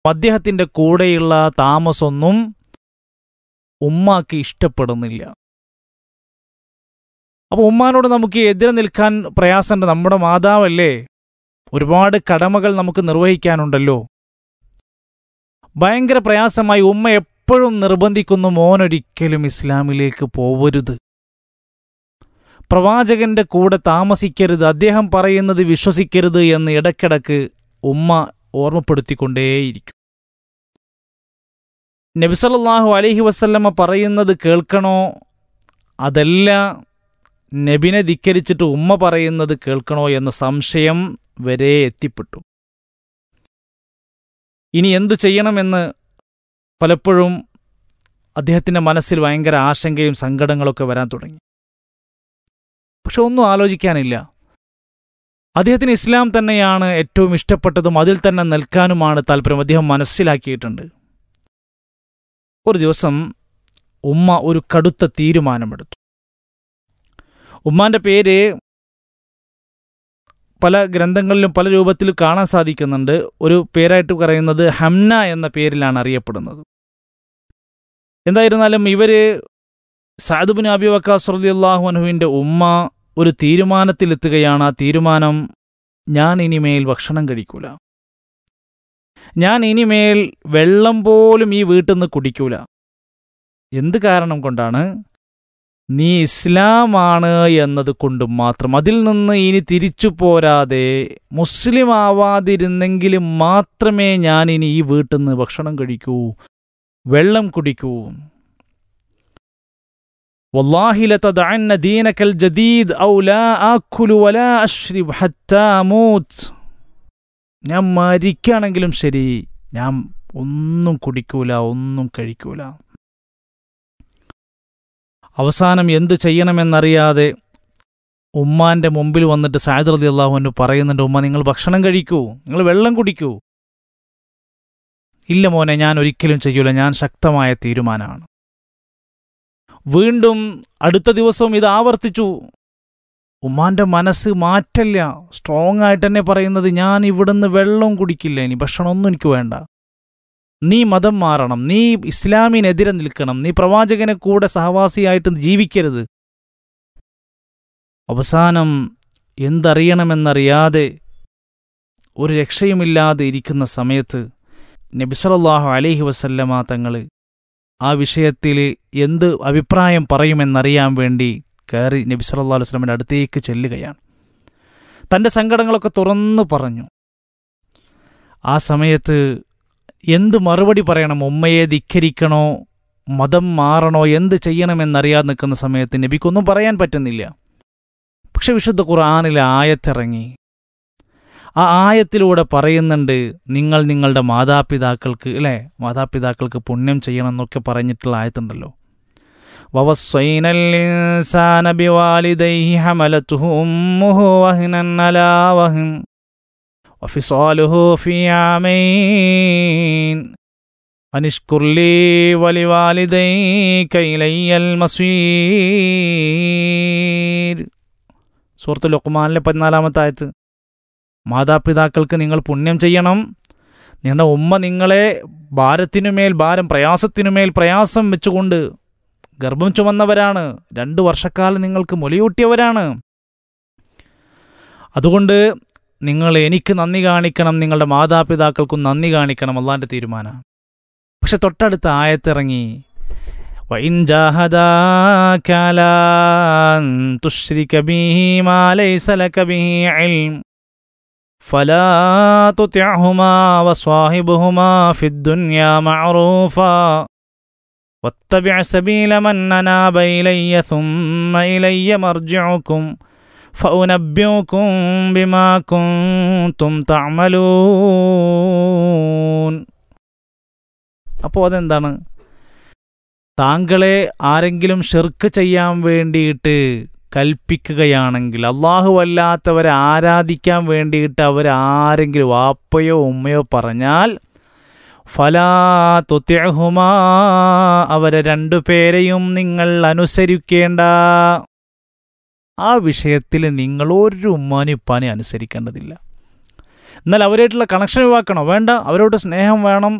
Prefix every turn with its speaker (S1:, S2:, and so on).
S1: അദ്ദേഹത്തിൻ്റെ കൂടെയുള്ള താമസമൊന്നും ഉമ്മാക്ക് ഇഷ്ടപ്പെടുന്നില്ല അപ്പോൾ ഉമ്മാനോട് നമുക്ക് എതിരെ നിൽക്കാൻ പ്രയാസമുണ്ട് നമ്മുടെ മാതാവല്ലേ ഒരുപാട് കടമകൾ നമുക്ക് നിർവഹിക്കാനുണ്ടല്ലോ ഭയങ്കര പ്രയാസമായി ഉമ്മ എപ്പോഴും നിർബന്ധിക്കുന്നു മോനൊരിക്കലും ഇസ്ലാമിലേക്ക് പോവരുത് പ്രവാചകന്റെ കൂടെ താമസിക്കരുത് അദ്ദേഹം പറയുന്നത് വിശ്വസിക്കരുത് എന്ന് ഇടയ്ക്കിടക്ക് ഉമ്മ ഓർമ്മപ്പെടുത്തിക്കൊണ്ടേയിരിക്കും നബിസല്ലാഹു അലഹി വസല്ലമ്മ പറയുന്നത് കേൾക്കണോ അതല്ല നബിനെ ധിക്കരിച്ചിട്ട് ഉമ്മ പറയുന്നത് കേൾക്കണോ എന്ന സംശയം വരെ എത്തിപ്പെട്ടു ഇനി എന്തു ചെയ്യണമെന്ന് പലപ്പോഴും അദ്ദേഹത്തിൻ്റെ മനസ്സിൽ ഭയങ്കര ആശങ്കയും സങ്കടങ്ങളൊക്കെ വരാൻ തുടങ്ങി പക്ഷെ ഒന്നും ആലോചിക്കാനില്ല അദ്ദേഹത്തിന് ഇസ്ലാം തന്നെയാണ് ഏറ്റവും ഇഷ്ടപ്പെട്ടതും അതിൽ തന്നെ നിൽക്കാനുമാണ് താല്പര്യം അദ്ദേഹം മനസ്സിലാക്കിയിട്ടുണ്ട് ഒരു ദിവസം ഉമ്മ ഒരു കടുത്ത തീരുമാനമെടുത്തു ഉമ്മാന്റെ പേര് പല ഗ്രന്ഥങ്ങളിലും പല രൂപത്തിലും കാണാൻ സാധിക്കുന്നുണ്ട് ഒരു പേരായിട്ട് പറയുന്നത് ഹംന എന്ന പേരിലാണ് അറിയപ്പെടുന്നത് എന്തായിരുന്നാലും ഇവര് സാദുബിൻ അബി വക്കാസ് റളിയല്ലാഹു അൻഹുവിൻ്റെ ഉമ്മ ഒരു തീരുമാനത്തിലെത്തുകയാണ് ആ തീരുമാനം ഞാൻ ഇനിമേൽ ഭക്ഷണം കഴിക്കൂല ഞാൻ ഇനിമേൽ വെള്ളം പോലും ഈ വീട്ടിൽ നിന്ന് കുടിക്കൂല എന്ത് കാരണം കൊണ്ടാണ് നീ ഇസ്ലാമാണ് എന്നത് കൊണ്ട് മാത്രം അതിൽ നിന്ന് ഇനി തിരിച്ചു പോരാതെ മുസ്ലിം ആവാതിരുന്നെങ്കിൽ മാത്രമേ ഞാൻ ഇനി ഈ വീട്ടിൽ നിന്ന് ഭക്ഷണം കഴിക്കൂ വെള്ളം കുടിക്കൂ والله لتدعن دينك الجديد أو لا آكل ولا أشرب حتى أموت ഞാൻ മരിക്കുകയാണെങ്കിലും ശരി ഞാൻ ഒന്നും കുടിക്കൂല ഒന്നും കഴിക്കൂല അവസാനം എന്തു ചെയ്യണമെന്നറിയാതെ ഉമ്മാന്റെ മുമ്പിൽ വന്നിട്ട് സായദ് റതി അള്ളാഹുവിന് പറയുന്നുണ്ട് ഉമ്മ നിങ്ങൾ ഭക്ഷണം കഴിക്കൂ നിങ്ങൾ വെള്ളം കുടിക്കൂ ഇല്ല മോനെ ഞാൻ ഒരിക്കലും ചെയ്യൂല ഞാൻ ശക്തമായ തീരുമാനമാണ് വീണ്ടും അടുത്ത ദിവസവും ഇത് ആവർത്തിച്ചു ഉമ്മാന്റെ മനസ്സ് മാറ്റല്ല സ്ട്രോങ് ആയിട്ട് തന്നെ പറയുന്നത് ഞാൻ ഇവിടുന്ന് വെള്ളം കുടിക്കില്ല ഇനി ഭക്ഷണമൊന്നും എനിക്ക് വേണ്ട നീ മതം മാറണം നീ ഇസ്ലാമിനെതിരെ നിൽക്കണം നീ പ്രവാചകനെ കൂടെ സഹവാസിയായിട്ട് ജീവിക്കരുത് അവസാനം എന്തറിയണമെന്നറിയാതെ ഒരു രക്ഷയുമില്ലാതെ ഇരിക്കുന്ന സമയത്ത് നബിസലല്ലാഹു അലൈഹി വസല്ലമ തങ്ങൾ ആ വിഷയത്തിൽ എന്ത് അഭിപ്രായം പറയുമെന്നറിയാൻ വേണ്ടി കയറി നബി സല്ലല്ലാഹു അലൈഹി വസല്ലമയുടെ അടുത്തേക്ക് ചെല്ലുകയാണ് തൻ്റെ സങ്കടങ്ങളൊക്കെ തുറന്നു പറഞ്ഞു ആ സമയത്ത് എന്ത് മറുപടി പറയണം ഉമ്മയെ ധിക്കരിക്കണോ മതം മാറണോ എന്ത് ചെയ്യണമെന്നറിയാതെ നിൽക്കുന്ന സമയത്ത് നബിക്കൊന്നും പറയാൻ പറ്റുന്നില്ല പക്ഷെ വിശുദ്ധ ഖുർആാനിലെ ആയത്തിറങ്ങി ആ ആയത്തിലൂടെ പറയുന്നുണ്ട് നിങ്ങൾ നിങ്ങളുടെ മാതാപിതാക്കൾക്ക് അല്ലേ മാതാപിതാക്കൾക്ക് പുണ്യം ചെയ്യണം എന്നൊക്കെ പറഞ്ഞിട്ടുള്ള ആയത്തുണ്ടല്ലോ ووصينا الإنسان بوالديه حملته أمه وهنا على وهن وفصاله في عامين أن اشكر لي ولوالديك إلي المصير സൂറത്ത് ലുക്മാനിലെ പതിനാലാമത്തെ ആയത്ത് മാതാപിതാക്കൾക്ക് നിങ്ങൾ പുണ്യം ചെയ്യണം നിങ്ങളുടെ ഉമ്മ നിങ്ങളെ ഭാരത്തിനുമേൽ ഭാരം പ്രയാസത്തിനുമേൽ പ്രയാസം വെച്ചുകൊണ്ട് ഗർഭം ചുമന്നവരാണ് രണ്ടു വർഷക്കാലം നിങ്ങൾക്ക് മുലയൂട്ടിയവരാണ് അതുകൊണ്ട് നിങ്ങൾ എനിക്ക് നന്ദി കാണിക്കണം നിങ്ങളുടെ മാതാപിതാക്കൾക്കും നന്ദി കാണിക്കണം അള്ളാന്റെ തീരുമാനം പക്ഷെ തൊട്ടടുത്ത ആയത്തിറങ്ങി وإن جاهداك على أن تشرك به ما ليس لك به علم فلا تطعهما وصاحبهما في الدنيا معروفا واتبع سبيل من أناب إلي ثم إلي مرجعكم فأنبئكم بما كنتم تعملون അപ്പോൾ അതെന്താണ് താങ്കളെ ആരെങ്കിലും ഷെർക്ക് ചെയ്യാൻ വേണ്ടിയിട്ട് കൽപ്പിക്കുകയാണെങ്കിൽ അള്ളാഹു അല്ലാത്തവരെ ആരാധിക്കാൻ വേണ്ടിയിട്ട് അവരാരെങ്കിലും വാപ്പയോ ഉമ്മയോ പറഞ്ഞാൽ ഫലാ തുത്യഹുമാ അവരെ രണ്ടുപേരെയും നിങ്ങൾ അനുസരിക്കേണ്ട ആ വിഷയത്തിൽ നിങ്ങൾ ഒരു ഉമ്മാനിപ്പാനെ അനുസരിക്കേണ്ടതില്ല എന്നാൽ അവരായിട്ടുള്ള കണക്ഷൻ ഒഴിവാക്കണോ വേണ്ട അവരോട് സ്നേഹം വേണം